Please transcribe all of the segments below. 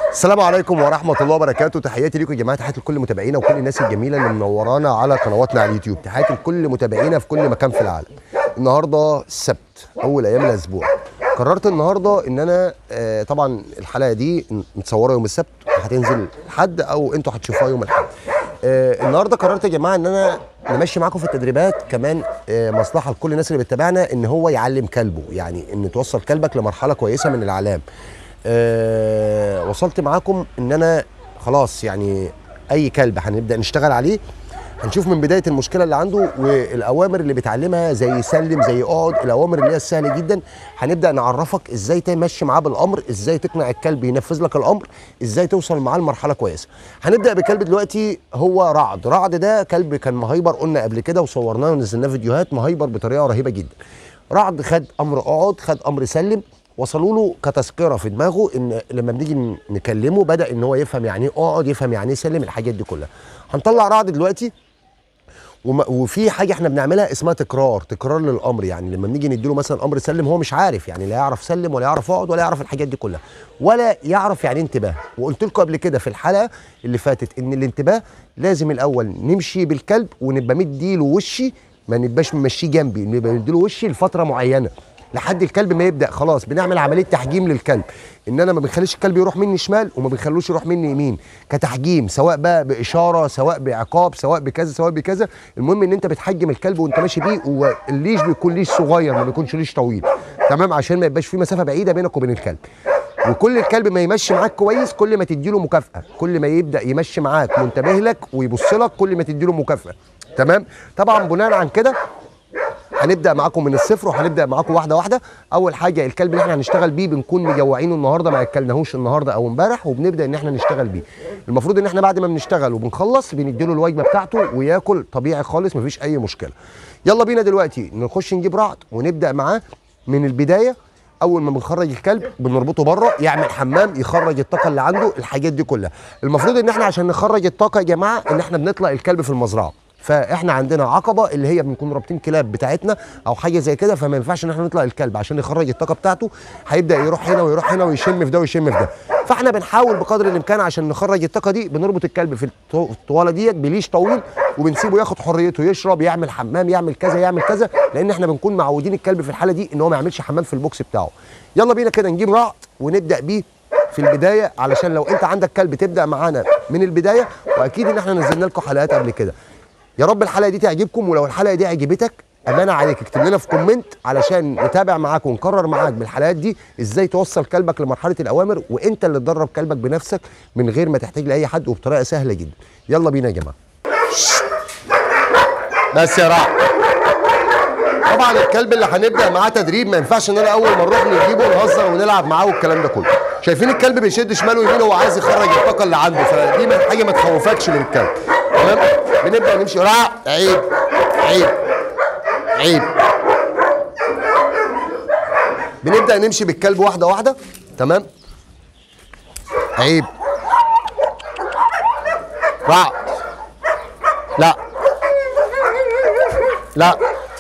السلام عليكم ورحمة الله وبركاته تحياتي ليكم يا جماعة تحياتي لكل متابعينا وكل الناس الجميلة اللي منورانا على قنواتنا على اليوتيوب تحياتي لكل متابعينا في كل مكان في العالم النهاردة السبت أول أيام الأسبوع قررت النهاردة إن أنا آه طبعا الحلقة دي متصورة يوم السبت هتنزل الحد أو أنتوا هتشوفوها يوم الحد آه النهارده قررت يا جماعه ان انا نمشي معاكم في التدريبات كمان آه مصلحه لكل الناس اللي بتتابعنا ان هو يعلم كلبه يعني ان توصل كلبك لمرحله كويسه من العلام آه وصلت معاكم ان انا خلاص يعني اي كلب هنبدا نشتغل عليه هنشوف من بدايه المشكله اللي عنده والاوامر اللي بتعلمها زي سلم زي اقعد الاوامر اللي هي السهله جدا هنبدا نعرفك ازاي تمشي معاه بالامر ازاي تقنع الكلب ينفذ لك الامر ازاي توصل معاه لمرحله كويسه هنبدا بكلب دلوقتي هو رعد رعد ده كلب كان مهيبر قلنا قبل كده وصورناه ونزلناه فيديوهات مهيبر بطريقه رهيبه جدا رعد خد امر اقعد خد امر سلم وصلوا له كتذكره في دماغه ان لما بنيجي نكلمه بدا ان هو يفهم يعني ايه اقعد يفهم يعني ايه سلم الحاجات دي كلها هنطلع رعد دلوقتي وما وفي حاجه احنا بنعملها اسمها تكرار تكرار للامر يعني لما بنيجي نديله مثلا امر سلم هو مش عارف يعني لا يعرف سلم ولا يعرف اقعد ولا يعرف الحاجات دي كلها ولا يعرف يعني انتباه وقلت لكم قبل كده في الحلقه اللي فاتت ان الانتباه لازم الاول نمشي بالكلب ونبقى مديله وشي ما نبقاش ممشيه جنبي نبقى نديله وشي لفتره معينه لحد الكلب ما يبدا خلاص بنعمل عمليه تحجيم للكلب ان انا ما بنخليش الكلب يروح مني شمال وما بنخلوش يروح مني يمين كتحجيم سواء بقى باشاره سواء بعقاب سواء بكذا سواء بكذا المهم ان انت بتحجم الكلب وانت ماشي بيه والليش بيكون ليش صغير ما بيكونش ليش طويل تمام عشان ما يبقاش في مسافه بعيده بينك وبين الكلب وكل الكلب ما يمشي معاك كويس كل ما تديله مكافاه كل ما يبدا يمشي معاك منتبه لك ويبص لك كل ما تديله مكافاه تمام طبعا بناء عن كده هنبدا معاكم من الصفر وهنبدا معاكم واحده واحده اول حاجه الكلب اللي احنا هنشتغل بيه بنكون مجوعينه النهارده ما اكلناهوش النهارده او امبارح وبنبدا ان احنا نشتغل بيه المفروض ان احنا بعد ما بنشتغل وبنخلص بنديله الوجبه بتاعته وياكل طبيعي خالص مفيش اي مشكله يلا بينا دلوقتي نخش نجيب رعد ونبدا معاه من البدايه اول ما بنخرج الكلب بنربطه بره يعمل حمام يخرج الطاقه اللي عنده الحاجات دي كلها المفروض ان احنا عشان نخرج الطاقه يا جماعه ان احنا بنطلق الكلب في المزرعه فاحنا عندنا عقبه اللي هي بنكون رابطين كلاب بتاعتنا او حاجه زي كده فما ينفعش ان احنا نطلع الكلب عشان يخرج الطاقه بتاعته هيبدا يروح هنا ويروح هنا ويشم في ده ويشم في ده فاحنا بنحاول بقدر الامكان عشان نخرج الطاقه دي بنربط الكلب في الطواله ديت بليش طويل وبنسيبه ياخد حريته يشرب يعمل حمام يعمل كذا يعمل كذا لان احنا بنكون معودين الكلب في الحاله دي ان هو ما يعملش حمام في البوكس بتاعه يلا بينا كده نجيب رعد ونبدا بيه في البدايه علشان لو انت عندك كلب تبدا معانا من البدايه واكيد ان احنا نزلنا لكم حلقات قبل كده يا رب الحلقه دي تعجبكم ولو الحلقه دي عجبتك امانه عليك اكتب لنا في كومنت علشان نتابع معاك ونكرر معاك بالحلقات دي ازاي توصل كلبك لمرحله الاوامر وانت اللي تدرب كلبك بنفسك من غير ما تحتاج لاي حد وبطريقه سهله جدا يلا بينا يا جماعه بس يا رعد طبعا الكلب اللي هنبدا معاه تدريب ما ينفعش ان انا اول ما نروح نجيبه نهزر ونلعب معاه والكلام ده كله شايفين الكلب بيشد شمال ويمين وهو عايز يخرج الطاقه اللي عنده فدي حاجه ما تخوفكش من الكلب تمام بنبدا نمشي رع عيب عيب عيب بنبدا نمشي بالكلب واحده واحده تمام عيب رع لا لا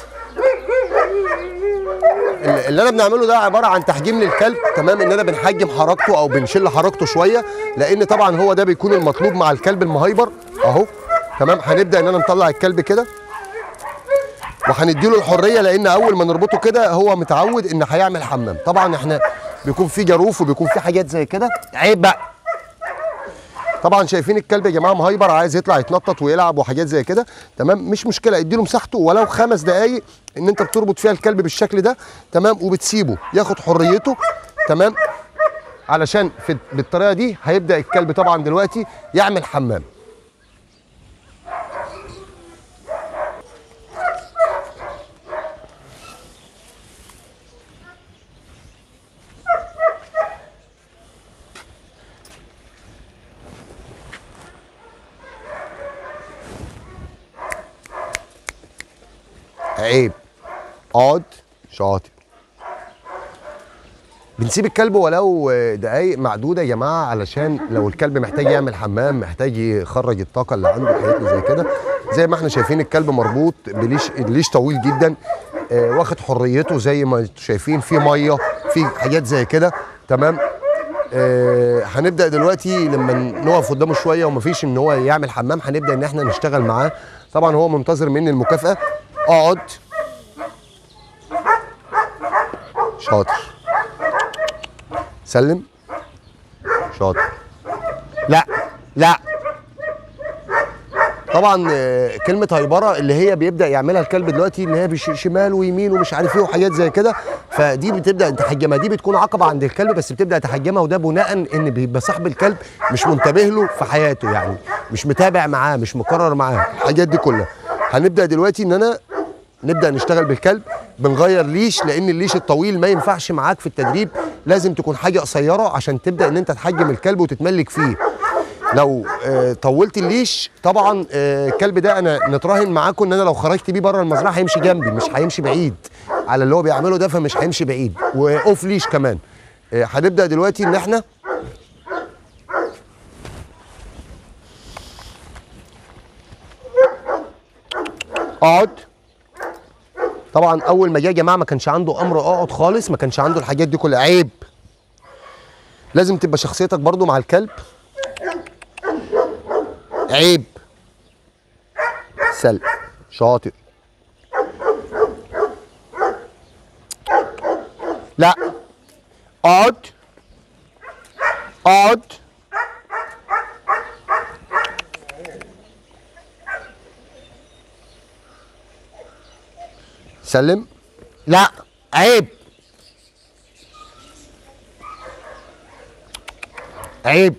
اللي انا بنعمله ده عباره عن تحجيم للكلب تمام اننا بنحجم حركته او بنشل حركته شويه لان طبعا هو ده بيكون المطلوب مع الكلب المهيبر اهو تمام هنبدا ان انا نطلع الكلب كده وهنديله الحريه لان اول ما نربطه كده هو متعود ان هيعمل حمام طبعا احنا بيكون في جاروف وبيكون في حاجات زي كده عيب بقى طبعا شايفين الكلب يا جماعه مهيبر عايز يطلع يتنطط ويلعب وحاجات زي كده تمام مش مشكله اديله مساحته ولو خمس دقائق ان انت بتربط فيها الكلب بالشكل ده تمام وبتسيبه ياخد حريته تمام علشان في بالطريقه دي هيبدا الكلب طبعا دلوقتي يعمل حمام عيب اقعد شاطر بنسيب الكلب ولو دقايق معدوده يا جماعه علشان لو الكلب محتاج يعمل حمام محتاج يخرج الطاقه اللي عنده حاجات اللي زي كده زي ما احنا شايفين الكلب مربوط بليش الليش طويل جدا آه، واخد حريته زي ما انتوا شايفين في ميه في حاجات زي كده تمام آه هنبدا دلوقتي لما نقف قدامه شويه ومفيش ان هو يعمل حمام هنبدا ان احنا نشتغل معاه طبعا هو منتظر مني المكافاه اقعد شاطر سلم شاطر لا لا طبعا آه، كلمه هيبره اللي هي بيبدا يعملها الكلب دلوقتي ان هي بش- شمال ويمين ومش عارف ايه وحاجات زي كده فدي بتبدا تحجمها دي بتكون عقبه عند الكلب بس بتبدا تحجمها وده بناء ان بيبقى صاحب الكلب مش منتبه له في حياته يعني مش متابع معاه مش مقرر معاه الحاجات دي كلها هنبدا دلوقتي ان انا نبدا نشتغل بالكلب بنغير ليش لان الليش الطويل ما ينفعش معاك في التدريب لازم تكون حاجه قصيره عشان تبدا ان انت تحجم الكلب وتتملك فيه لو آه، طولت الليش طبعا آه، الكلب ده انا نتراهن معاكم ان انا لو خرجت بيه بره المزرعه هيمشي جنبي مش هيمشي بعيد على اللي هو بيعمله ده فمش هيمشي بعيد واوف ليش كمان آه، هنبدا دلوقتي ان احنا اقعد طبعا اول ما جه يا جماعه ما كانش عنده امر اقعد خالص ما كانش عنده الحاجات دي كلها عيب لازم تبقى شخصيتك برضو مع الكلب عيب سل شاطر لا اقعد اقعد سلم لا عيب عيب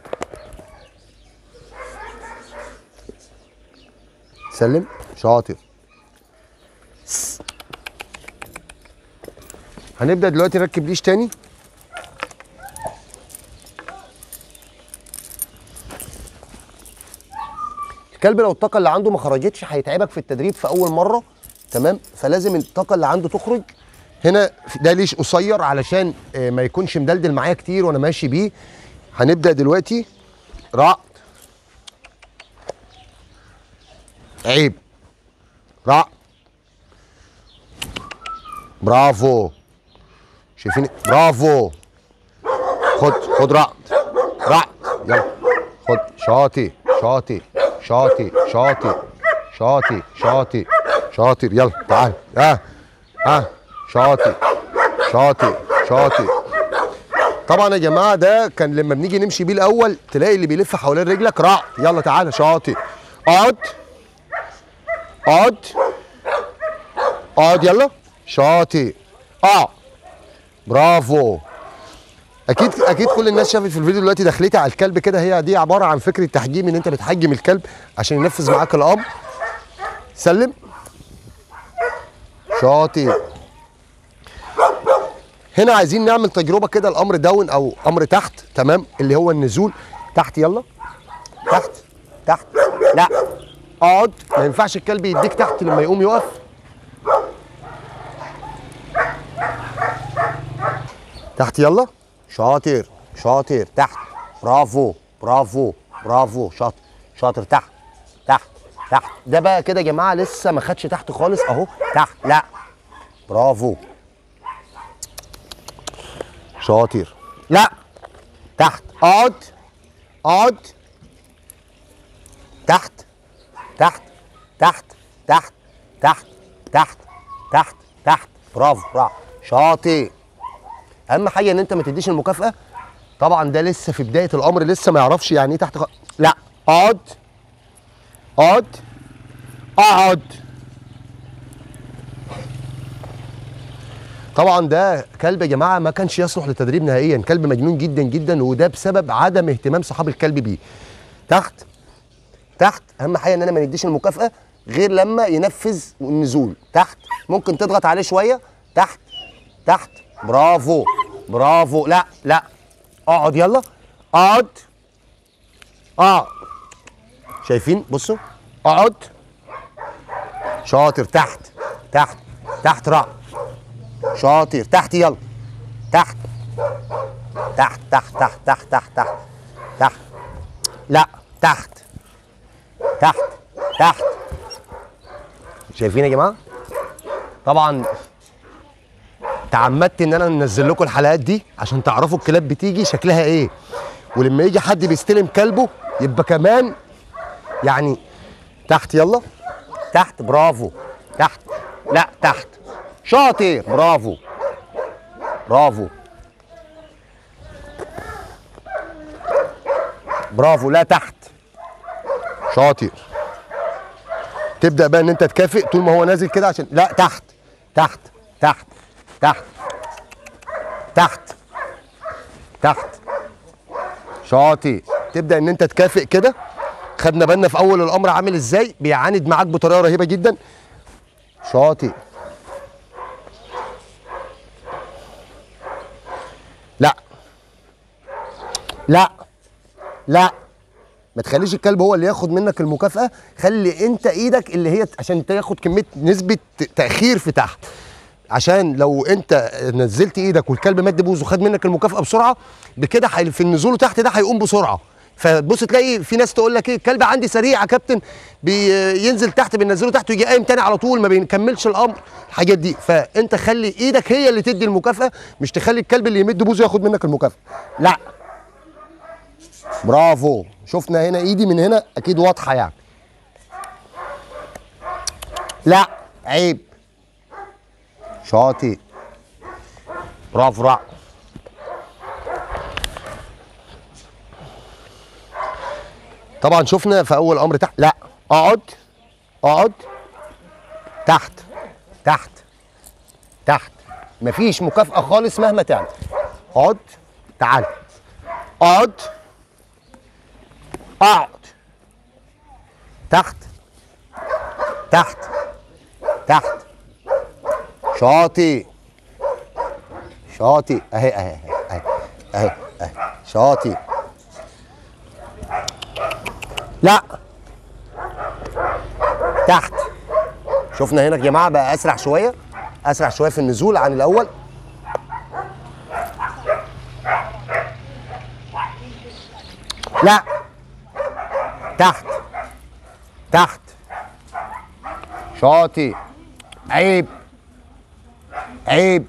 سلم شاطر هنبدا دلوقتي نركب ليش تاني الكلب لو الطاقه اللي عنده ما خرجتش هيتعبك في التدريب في اول مره تمام فلازم الطاقه اللي عنده تخرج هنا ده ليش قصير علشان آه، ما يكونش مدلدل معايا كتير وانا ماشي بيه هنبدا دلوقتي رعد عيب رعد برافو شايفين برافو خد خد رعد رعد يلا خد شاطي شاطي شاطي شاطي شاطي شاطي شاطر يلا تعال ها ها شاطي شاطي شاطي طبعا يا جماعه ده كان لما بنيجي نمشي بيه الاول تلاقي اللي بيلف حوالين رجلك رعد يلا تعالى شاطي اقعد اقعد اقعد يلا شاطي اه برافو اكيد اكيد كل الناس شافت في الفيديو دلوقتي دخلتي على الكلب كده هي دي عباره عن فكره تحجيم ان انت بتحجم الكلب عشان ينفذ معاك الامر سلم شاطر هنا عايزين نعمل تجربه كده الامر داون او امر تحت تمام اللي هو النزول تحت يلا تحت تحت لا اقعد ما ينفعش الكلب يديك تحت لما يقوم يقف تحت يلا شاطر شاطر تحت برافو برافو برافو شاطر شاطر تحت تحت تحت ده بقى كده يا جماعه لسه ما خدش تحت خالص اهو تحت لا برافو شاطر لا تحت اقعد اقعد تحت تحت تحت تحت تحت تحت تحت تحت برافو برافو شاطر اهم حاجه ان انت ما تديش المكافاه طبعا ده لسه في بدايه الامر لسه ما يعرفش يعني ايه تحت خ... لا اقعد اقعد اقعد طبعا ده كلب يا جماعه ما كانش يصلح للتدريب نهائيا كلب مجنون جدا جدا وده بسبب عدم اهتمام صحاب الكلب بيه تحت تحت اهم حاجه ان انا ما نديش المكافاه غير لما ينفذ النزول تحت ممكن تضغط عليه شويه تحت تحت برافو برافو لا لا اقعد يلا اقعد اقعد شايفين بصوا اقعد شاطر تحت تحت تحت رع شاطر تحت يلا تحت تحت تحت تحت تحت تحت تحت تحت لا تحت تحت تحت شايفين يا جماعه طبعا تعمدت ان انا انزل لكم الحلقات دي عشان تعرفوا الكلاب بتيجي شكلها ايه ولما يجي حد بيستلم كلبه يبقى كمان يعني تحت يلا تحت برافو تحت لا تحت شاطر برافو برافو برافو لا تحت شاطر تبدا بقى ان انت تكافئ طول ما هو نازل كده عشان لا تحت تحت تحت تحت تحت تحت شاطر تبدا ان انت تكافئ كده خدنا بالنا في اول الامر عامل ازاي بيعاند معاك بطريقه رهيبه جدا شاطر لا لا لا ما تخليش الكلب هو اللي ياخد منك المكافأة خلي انت ايدك اللي هي عشان تاخد كمية نسبة تأخير في تحت عشان لو انت نزلت ايدك والكلب مد بوز وخد منك المكافأة بسرعة بكده حي- في النزول تحت ده هيقوم بسرعة فتبص تلاقي في ناس تقول لك ايه الكلب عندي سريع يا كابتن بينزل تحت بننزله تحت ويجي قايم تاني على طول ما بيكملش الامر الحاجات دي فانت خلي ايدك هي اللي تدي المكافأة مش تخلي الكلب اللي يمد بوزه ياخد منك المكافأة لا برافو شفنا هنا ايدي من هنا اكيد واضحه يعني لا عيب شاطئ برافو رع طبعا شفنا في اول امر تحت لا اقعد اقعد تحت تحت تحت مفيش مكافأة خالص مهما تعمل اقعد تعال اقعد اقعد تحت تحت تحت شاطئ شاطئ اهي اهي اهي اهي اهي شاطئ لا تحت شفنا هنا يا جماعه بقى اسرع شويه اسرع شويه في النزول عن الاول لا تحت تحت شاطئ عيب عيب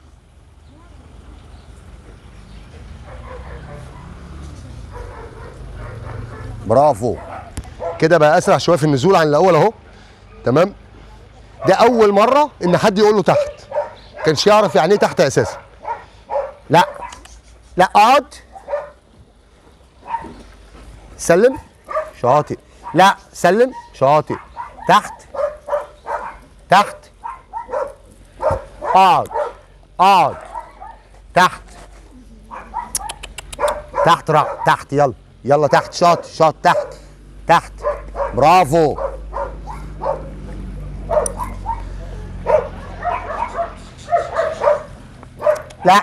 برافو كده بقى اسرع شويه في النزول عن الاول اهو تمام ده اول مره ان حد يقول له تحت كانش يعرف يعني ايه تحت اساسا لا لا اقعد سلم شاطئ لا سلم شاطئ تحت تحت اقعد اقعد تحت تحت رع تحت يلا يلا تحت شاط شاط تحت تحت برافو لا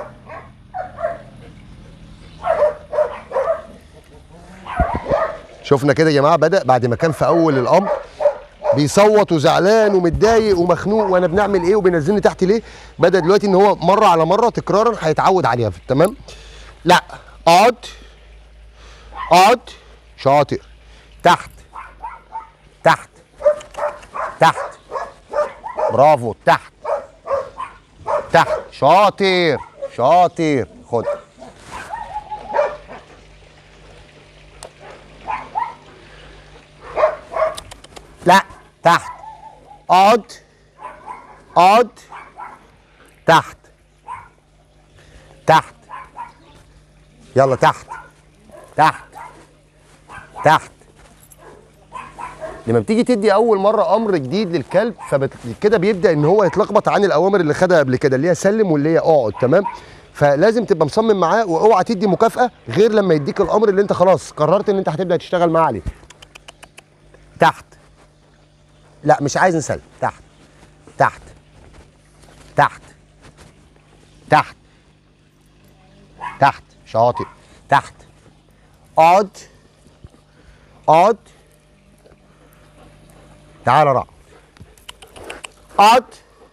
شفنا كده يا جماعه بدا بعد ما كان في اول الامر بيصوت وزعلان ومتضايق ومخنوق وانا بنعمل ايه وبينزلني تحت ليه بدا دلوقتي ان هو مره على مره تكرارا هيتعود عليها تمام لا اقعد اقعد شاطر تحت تحت تحت برافو تحت تحت شاطر شاطر خد لا تحت اقعد اقعد تحت تحت يلا تحت تحت تحت لما بتيجي تدي اول مره امر جديد للكلب فكده بيبدا ان هو يتلخبط عن الاوامر اللي خدها قبل كده اللي هي سلم واللي هي اقعد تمام فلازم تبقى مصمم معاه واوعى تدي مكافاه غير لما يديك الامر اللي انت خلاص قررت ان انت هتبدا تشتغل معاه عليه تحت لا مش عايز نسلم تحت تحت تحت تحت تحت شاطئ تحت اقعد اقعد تعال رع اقعد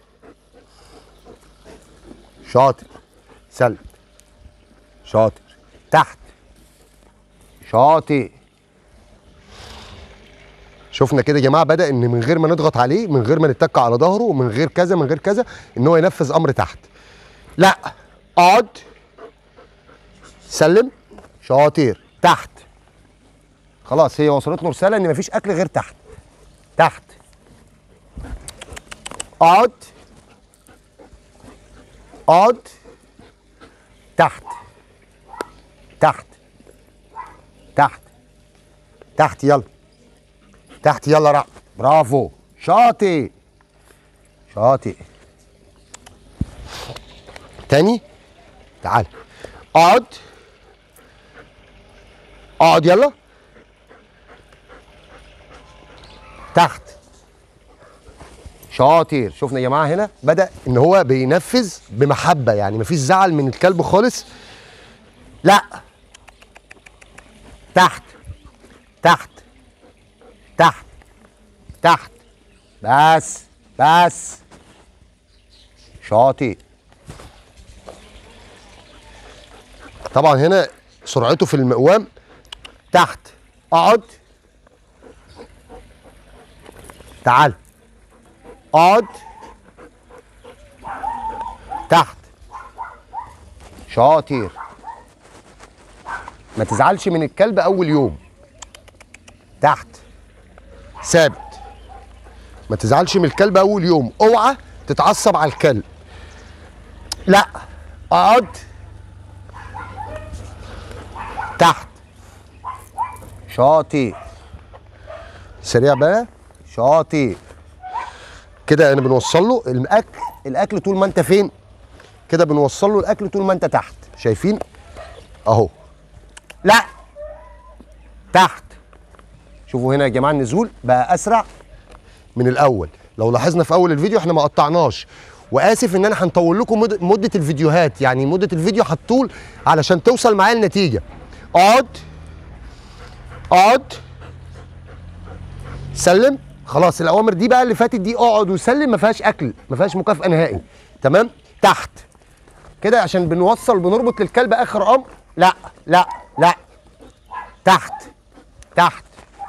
شاطر سلم شاطر تحت شاطئ شفنا كده يا جماعه بدا ان من غير ما نضغط عليه من غير ما نتك على ظهره ومن غير كذا من غير كذا ان هو ينفذ امر تحت لا اقعد سلم شاطر تحت خلاص هي وصلت له رساله ان مفيش اكل غير تحت تحت اقعد اقعد تحت تحت تحت تحت يلا تحت يلا رأ برافو شاطئ شاطئ تاني تعال اقعد اقعد يلا تحت شاطر شفنا يا جماعه هنا بدا ان هو بينفذ بمحبه يعني مفيش زعل من الكلب خالص لا تحت تحت تحت تحت بس بس شاطئ طبعا هنا سرعته في المقوام تحت اقعد تعال اقعد تحت شاطر ما تزعلش من الكلب اول يوم تحت ثابت ما تزعلش من الكلب اول يوم اوعى تتعصب على الكلب لا اقعد تحت شاطئ سريع بقى شاطئ كده انا بنوصل له الاكل الاكل طول ما انت فين كده بنوصل له الاكل طول ما انت تحت شايفين اهو لا تحت شوفوا هنا يا جماعه النزول بقى اسرع من الاول لو لاحظنا في اول الفيديو احنا ما قطعناش واسف ان انا هنطول لكم مد- مده الفيديوهات يعني مده الفيديو هتطول علشان توصل معايا النتيجه اقعد اقعد سلم خلاص الاوامر دي بقى اللي فاتت دي اقعد وسلم ما فيهاش اكل ما فيهاش مكافاه نهائي تمام تحت كده عشان بنوصل بنربط للكلب اخر امر لا لا لا تحت تحت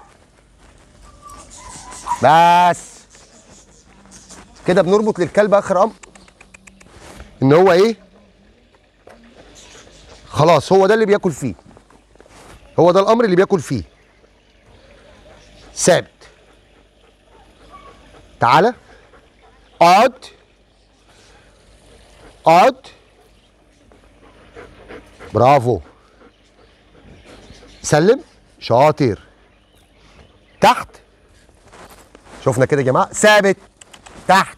بس كده بنربط للكلب اخر امر ان هو ايه خلاص هو ده اللي بياكل فيه هو ده الامر اللي بياكل فيه ثابت تعالى اقعد اقعد برافو سلم شاطر تحت شفنا كده يا جماعه ثابت تحت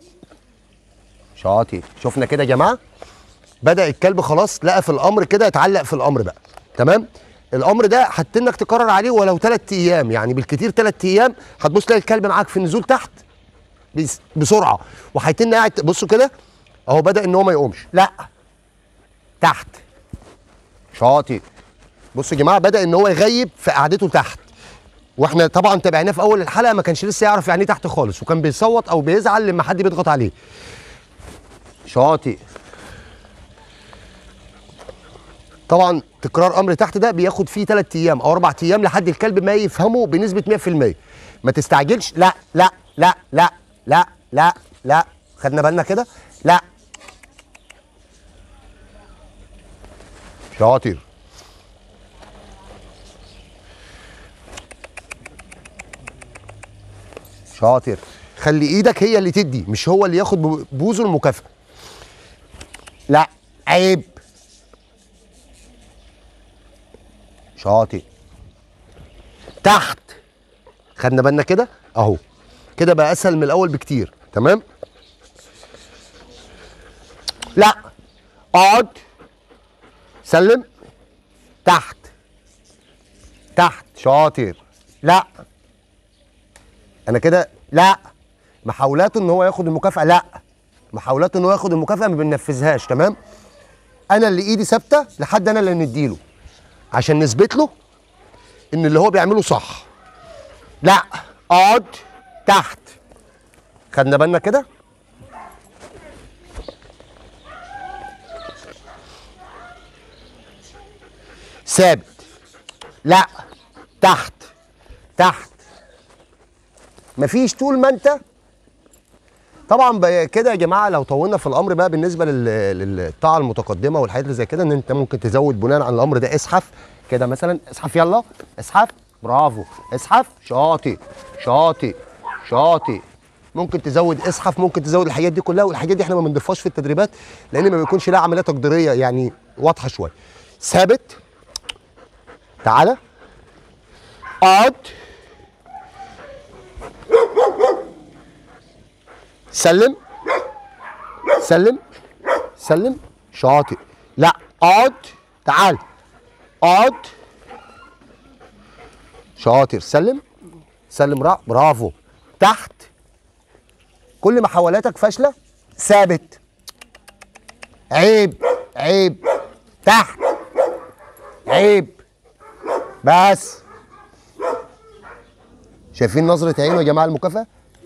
شاطر شفنا كده يا جماعه بدا الكلب خلاص لقى في الامر كده اتعلق في الامر بقى تمام الامر ده هتنك تكرر عليه ولو ثلاث ايام يعني بالكتير ثلاث ايام هتبص تلاقي الكلب معاك في النزول تحت بس- بسرعه وهيتن قاعد بصوا كده اهو بدا ان هو ما يقومش لا تحت شاطئ بصوا يا جماعه بدا ان هو يغيب في قعدته تحت واحنا طبعا تابعناه في اول الحلقه ما كانش لسه يعرف يعني ايه تحت خالص وكان بيصوت او بيزعل لما حد بيضغط عليه شاطئ طبعا تكرار امر تحت ده بياخد فيه ثلاث ايام او اربع ايام لحد الكلب ما يفهمه بنسبه 100% ما تستعجلش لا لا لا لا لا لا لا خدنا بالنا كده لا شاطر شاطر خلي ايدك هي اللي تدي مش هو اللي ياخد بوزه المكافاه لا عيب شاطئ تحت خدنا بالنا كده اهو كده بقى اسهل من الاول بكتير تمام لا اقعد سلم تحت تحت شاطر لا انا كده لا محاولاته ان هو ياخد المكافاه لا محاولاته ان هو ياخد المكافاه ما بننفذهاش تمام انا اللي ايدي ثابته لحد انا اللي نديله عشان نثبت له ان اللي هو بيعمله صح لا اقعد تحت خدنا بالنا كده ثابت لا تحت تحت مفيش طول ما انت طبعا بقى كده يا جماعه لو طولنا في الامر بقى بالنسبه لل- للطاعه المتقدمه والحاجات اللي زي كده ان انت ممكن تزود بناء على الامر ده اسحف كده مثلا اسحف يلا اسحف برافو اسحف شاطئ شاطئ شاطئ ممكن تزود اسحف ممكن تزود الحاجات دي كلها والحاجات دي احنا ما بنضيفهاش في التدريبات لان ما بيكونش لها عمليه تقديريه يعني واضحه شويه ثابت تعالى اقعد سلم سلم سلم شاطئ لا اقعد تعال اقعد شاطر سلم سلم را برافو تحت كل محاولاتك فاشله ثابت عيب عيب تحت عيب بس شايفين نظرة عينه يا جماعة المكافأة؟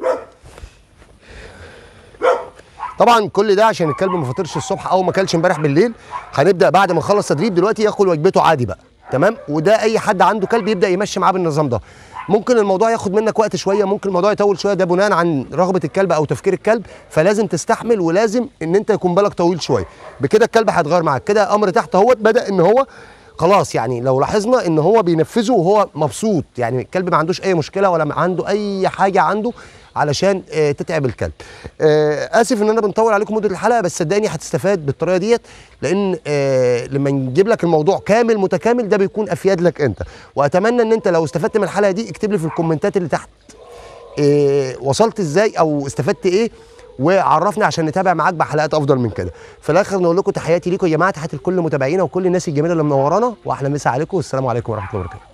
طبعا كل ده عشان الكلب ما فطرش الصبح او ما اكلش امبارح بالليل هنبدا بعد ما نخلص تدريب دلوقتي ياكل وجبته عادي بقى تمام وده اي حد عنده كلب يبدا يمشي معاه بالنظام ده ممكن الموضوع ياخد منك وقت شويه ممكن الموضوع يطول شويه ده بناء عن رغبه الكلب او تفكير الكلب فلازم تستحمل ولازم ان انت يكون بالك طويل شويه بكده الكلب هيتغير معاك كده امر تحت اهوت بدا ان هو خلاص يعني لو لاحظنا ان هو بينفذه وهو مبسوط يعني الكلب ما عندوش اي مشكله ولا عنده اي حاجه عنده علشان آه، تتعب الكلب آه، اسف ان انا بنطول عليكم مده الحلقه بس صدقني هتستفاد بالطريقه ديت لان آه، لما نجيب لك الموضوع كامل متكامل ده بيكون افيد لك انت واتمنى ان انت لو استفدت من الحلقه دي اكتب لي في الكومنتات اللي تحت إيه وصلت ازاي او استفدت ايه وعرفني عشان نتابع معاك بحلقات افضل من كده في الاخر نقول لكم تحياتي ليكم يا جماعه تحياتي لكل متابعينا وكل الناس الجميله اللي منورانا واحلى مسا عليكم والسلام عليكم ورحمه الله وبركاته